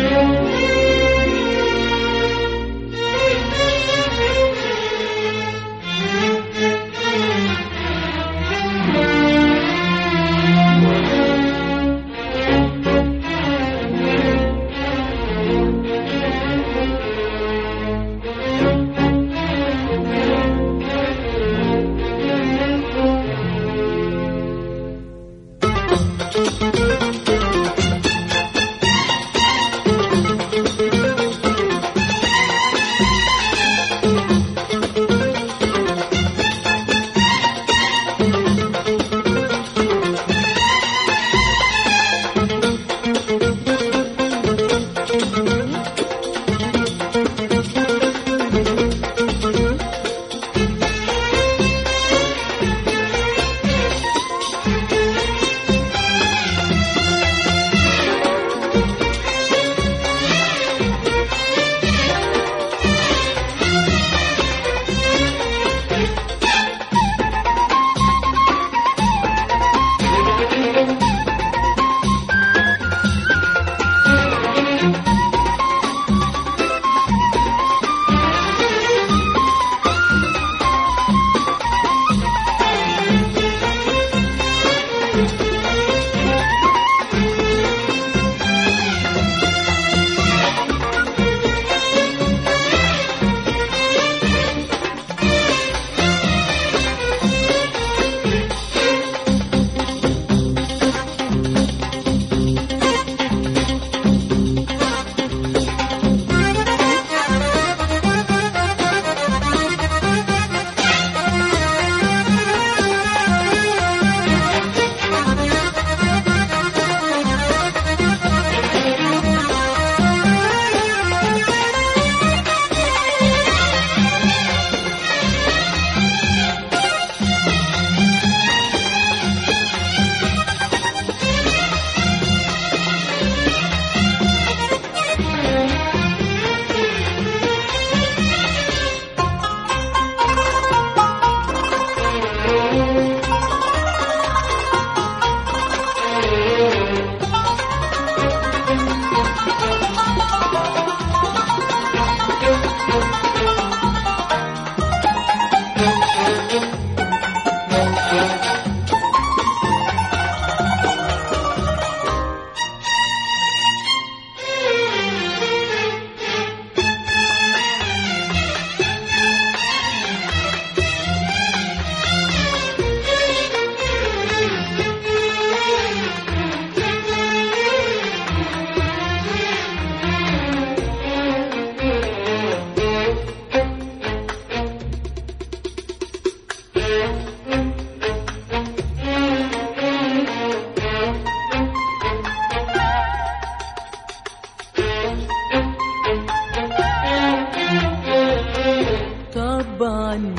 طبعا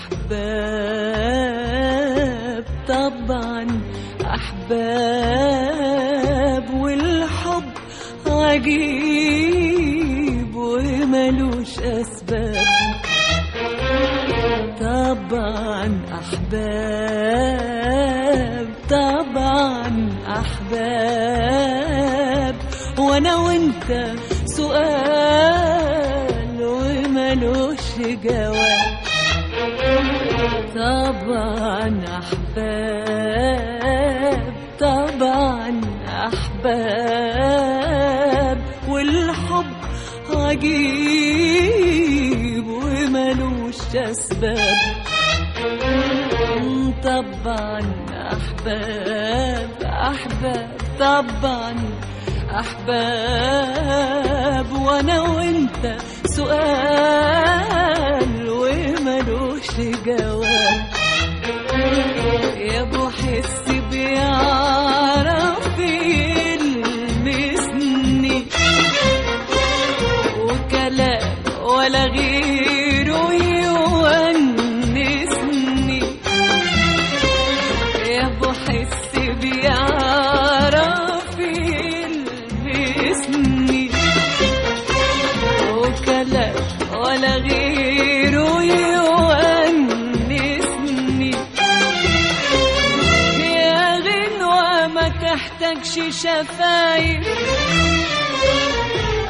أحباب طبعا أحباب والحب عجيب وملوش أسباب طبعا أحباب طبعا أحباب وأنا وأنت سؤال وملوش جواب طبعا أحباب طبعا أحباب والحب عجيب وملوش أسباب طبعا أحباب أحباب طبعا أحباب وأنا وأنت سؤال وملوش جواب يا ابو حس بيعرف يلمسني وكلام ولا غيره يونسني يا ابو حس بيعرف يلمسني وكلام ولا غيره يونسني يا غنوة ما تحتاجش شفايف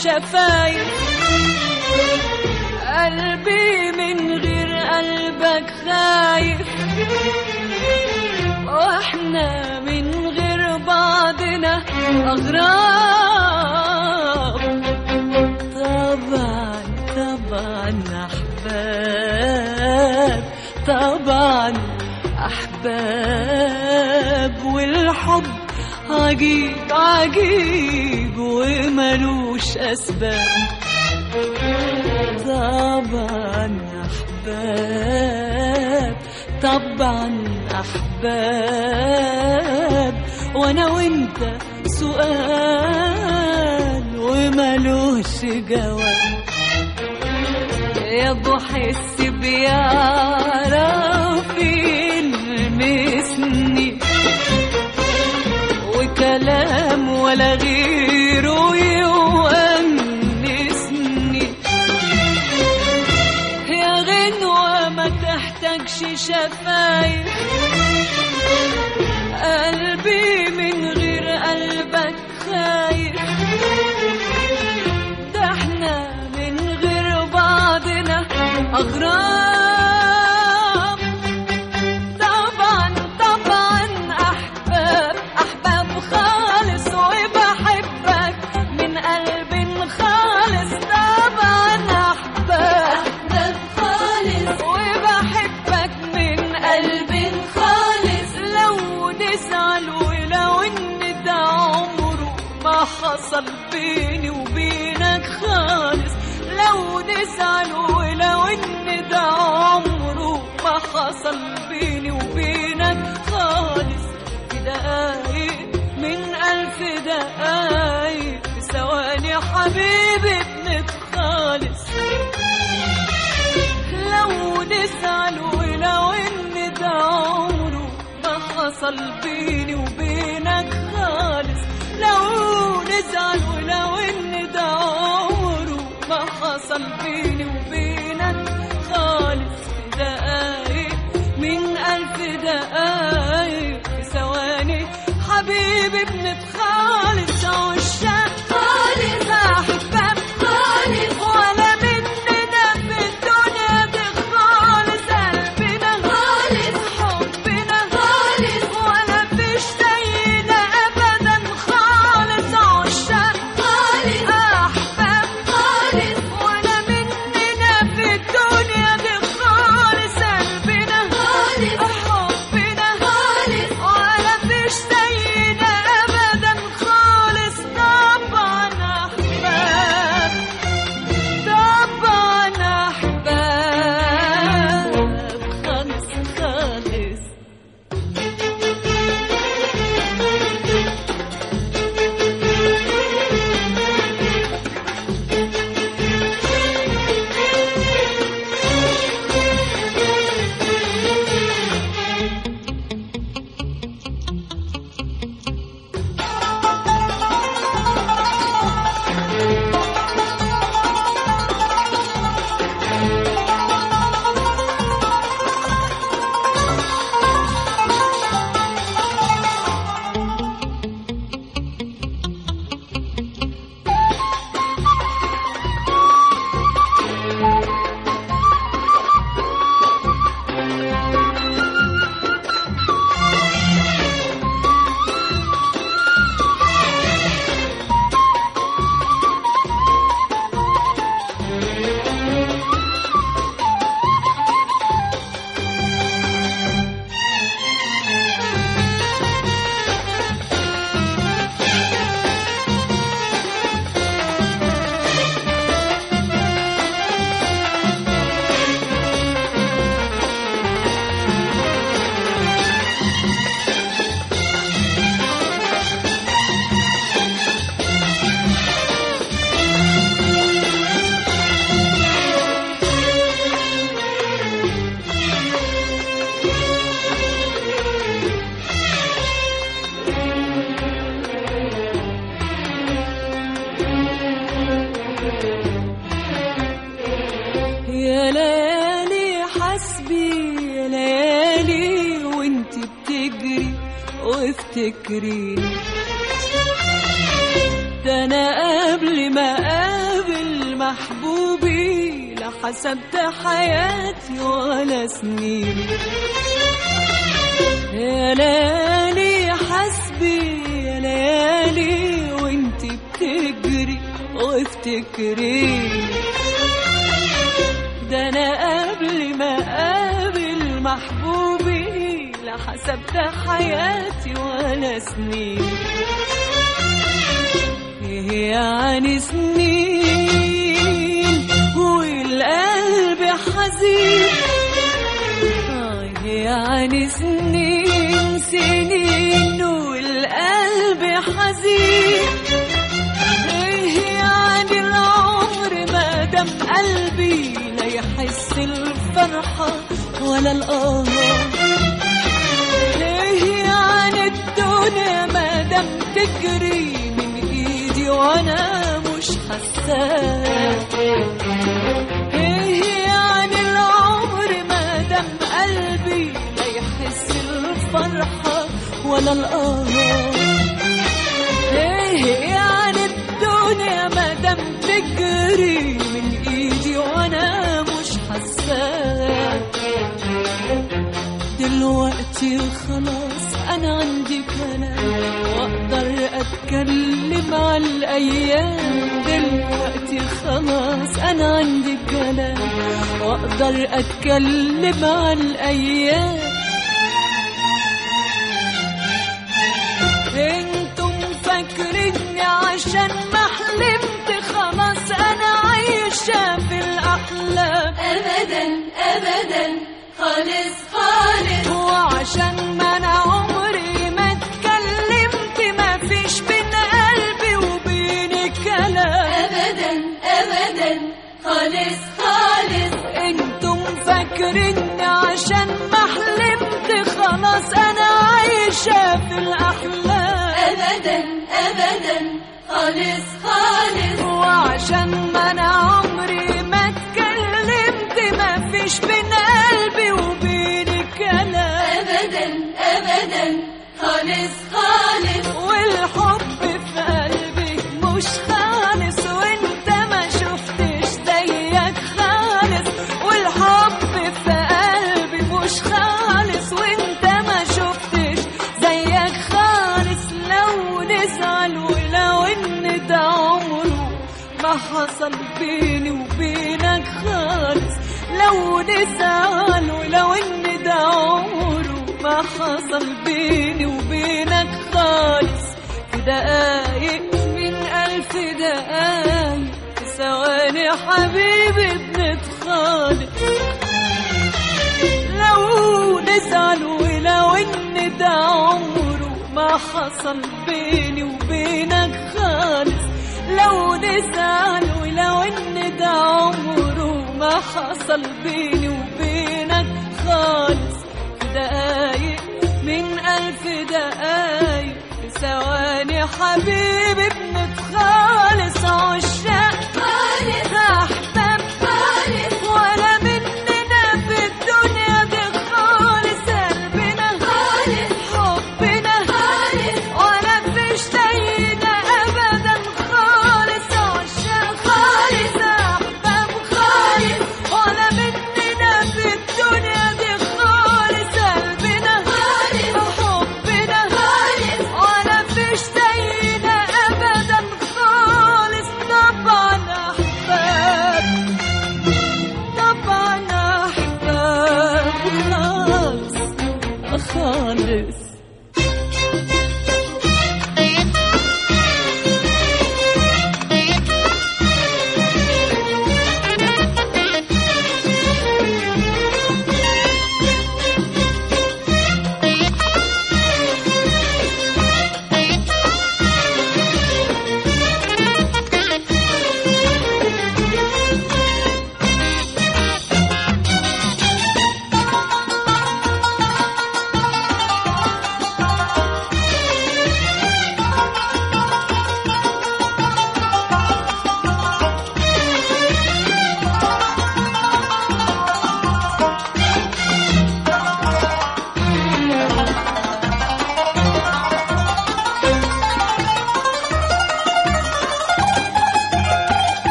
شفايف قلبي من غير قلبك خايف واحنا من غير بعضنا اغراب طبعا طبعا احباب طبعا احباب والحب عجيب عجيب وملوش اسباب طبعا احباب طبعا احباب وانا وانت سؤال وملوش جواب يا ابو حس بيعرف يلمسني وكلام ولا غيره يونسني يا غنوة ما تحتاجش شفايف قلبي من غير قلبك خايف ده احنا من غير بعضنا أغراب طبعا طبعا أحباب أحباب خالص وبحبك من قلب خالص طبعا أحباب أحباب خالص وبحبك من قلب خالص لو نزعل ولو إن ده عمره ما حصل بيني وبينك خالص لو نزعل ولو إن ده عمره ما حصل بيني وبينك خالص في دقايق من ألف دقايق في ثواني حبيبي بنتخالص لو نزعل ولو إن ده عمره ما حصل بيني وبينك خالص لو نزعل ولو إن ده عمره ما حصل بيني وبينك خالص في دقايق من ألف دقايق في ثواني حبيبي بنتخالص عشاق خالص أحباب خالص ولا مننا في الدنيا دي خالص قلبنا خالص حبنا خالص ولا فيش زينا أبدا خالص عشاق خالص أحباب خالص ولا مننا في الدنيا دي خالص قلبنا خالص حبنا خالص ولا فيش زينا أبدا خالص طبعا أحباب طبعا أحباب خالص خالص يا ليالي حسبي يا ليالي وانت بتجري وافتكريني ده ده انا قبل ما اقابل محبوبي لا حسبت حياتي ولا سنيني يا ليالي حسبي يا ليالي وانت بتجري وافتكريني ده انا قبل ما اقابل محبوبي لا حسبت حياتي ولا سنين ايه يعني سنين والقلب حزين آه يعني سنين سنين والقلب حزين ايه يعني العمر ما دام قلبي لا يحس الفرحة ولا الآه ايه يعني الدنيا ما دام تجري من ايدي وانا مش حاساه ايه يعني العمر ما دام قلبي لا يحس الفرحة ولا الآه ايه يعني الدنيا ما دام تجري من ايدي وانا مش حاساه دلوقتي خلاص انا عندي كلام واقدر اتكلم على الايام دلوقتي خلاص انا عندي كلام واقدر اتكلم على الايام انتم فاكريني عشان ما حلمت خلاص انا عايشه في الاحلام ابدا ابدا خالص خالص وعشان ما انا عمري ما اتكلمت ما فيش بين قلبي وبينك كلام ابدا ابدا خالص خالص انتم فاكريني عشان ما حلمت خلاص انا عايشه في الاحلام ابدا ابدا خالص خالص وعشان ما انا عمري ما اتكلمت ما فيش بين قلبي وبينك كلام ابدا ابدا خالص خالص والحب في قلبي مش خالص وانت ما شفتش زيك خالص والحب في قلبي مش خالص وانت ما شفتش زيك خالص لو نزعل ولو ان ده عمره ما حصل بيني وبينك خالص لو نزعل ولو ان ده عمره ما حصل بيني وبينك خالص في دقايق من ألف دقايق في ثواني حبيبي بنتخالف لو نزعل ولو ان ده عمره ما حصل بيني وبينك خالص لو نزعل ولو ان ده عمره ما حصل بيني وبينك خالص في دقايق من ألف دقايق في ثواني حبيبي بنتخالص عشاق خالص أحباب خالص ولا مننا في الدنيا دي خالص قلبنا خالص حبنا خالص ولا فيش زينا ابدا خالص عشان خالص احباب خالص ولا مننا في الدنيا دي خالص قلبنا خالص حبنا خالص ولا فيش زينا ابدا خالص طبعا احباب طبعا احباب خالص خالص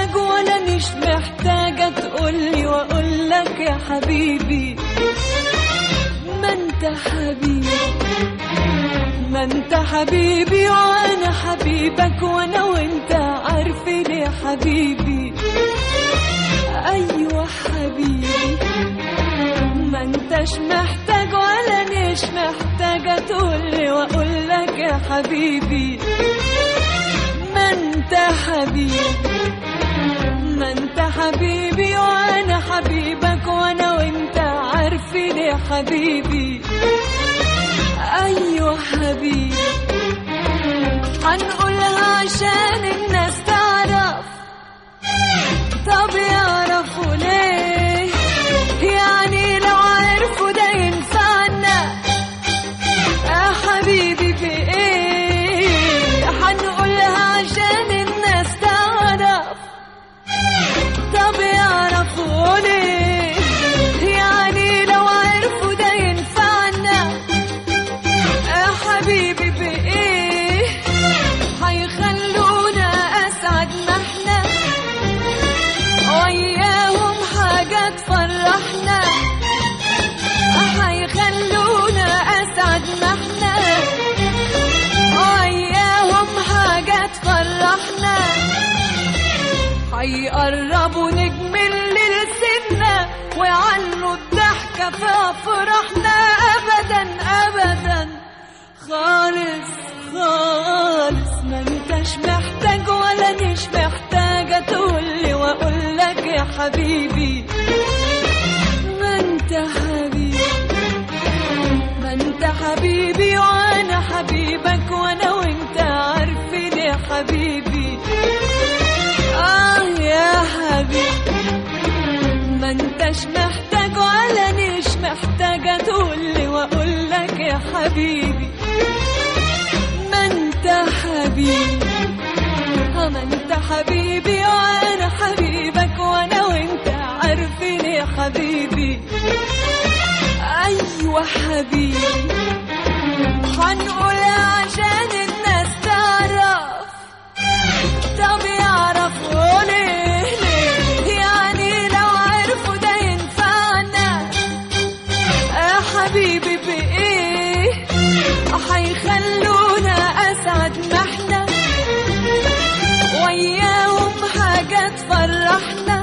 محتاج ولا مش محتاجة تقولي وأقول لك يا حبيبي ما انت حبيبي ما انت حبيبي وانا حبيبك وانا وانت عارفين يا حبيبي ايوه حبيبي ما انتش محتاج ولا مش محتاجة تقولي واقول لك يا حبيبي ما انت حبيبي ما انت حبيبي وانا حبيبك وانا وانت عارفين يا حبيبي ايوه حبيبي هنقولها عشان الناس تعرف طب يعرفوا ليه يعني لو عرفوا ده ينفعنا يا حبيبي في ايه هنقولها عشان الناس تعرف طب يعرفوا ليه يعني لو عرفوا ده ينفعنا يا حبيبي بإيه هيخلونا أسعد ما احنا وياهم حاجة تفرحنا هيخلونا أسعد ما احنا وياهم حاجة تفرحنا هيقربوا نجمل لسنا ويعلوا الضحكة في أفراحنا أبدا أبدا خالص خالص ما انتش محتاج ولا مش محتاجة تقولي وأقول لك يا حبيبي ما انت حبيبي ما انت حبيبي وانا حبيبك وانا وانت عارفين يا حبيبي اه يا حبيبي ما انتش محتاج ولا مش محتاجة تقولي واقول لك يا حبيبي ما انت حبيبي اه ما انت حبيبي وانا حبيبك وانا وانت عارفين يا حبيبي ايوه حبيبي هنقول عشان الناس تعرف طب يعرفوا ليه ليه يعني لو عرفوا ده ينفعنا يا حبيبي بإيه هيخلونا أسعد ما احنا وياهم حاجة تفرحنا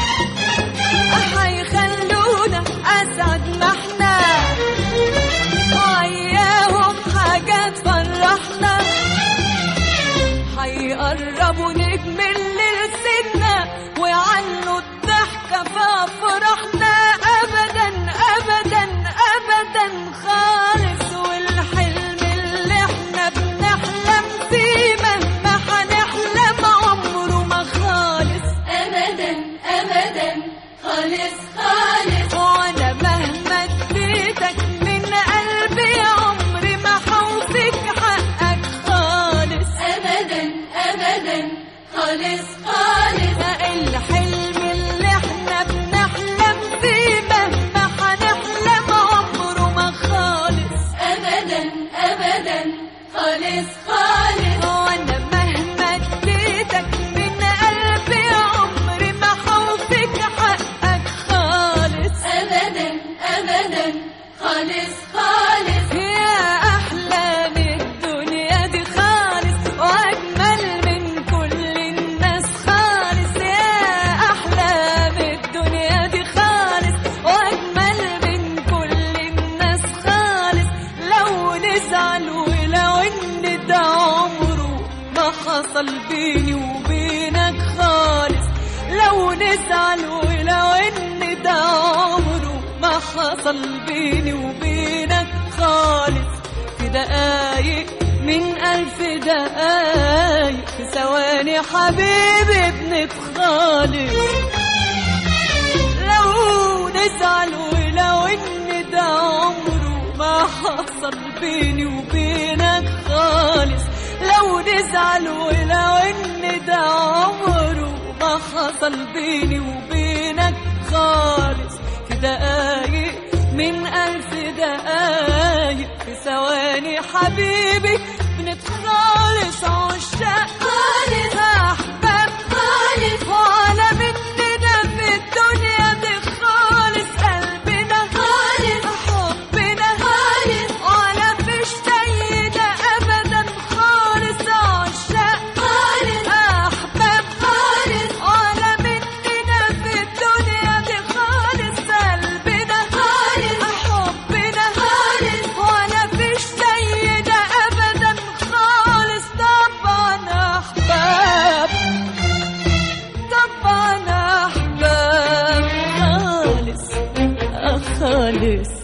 هيخلونا أسعد ما احنا وياهم حاجة تفرحنا هيقربوا نجمل لسنا ويعلوا الضحكة في أفراحنا أبدا أبدا أبدا خالص والحلم اللي احنا بنحلم فيه مهما هنحلم عمره ما خالص أبدا أبدا خالص خالص وانا مهما اديتك من قلبي عمري ما حوفك حقك خالص أبدا أبدا خالص خالص الحلم اللي احنا بنحلم فيه مهما هنحلم عمره ما خالص أبدا أبدا خالص خالص وانا مهما اديتك من قلبي عمري ما حوفك حقك خالص أبدا أبدا خالص خالص يا أحلام الدنيا دي خالص وأجمل من كل الناس خالص يا أحلام الدنيا دي خالص وأجمل من كل الناس خالص لو نزعل ولو إن ده عمره ما حصل بيني وبينك خالص لو نزعل ولو إن ده عمره ما حصل بيني وبينك خالص في دقايق من ألف دقايق في ثواني حبيبي بنتخالص لو نزعل ولو إن ده عمره ما حصل بيني وبينك خالص لو نزعل ولو إن ده عمره ما حصل بيني وبينك خالص في دقايق من ألف دقايق في ثواني حبيبي بنتخالص عشاق خالص أحباب خالص وعلى خالص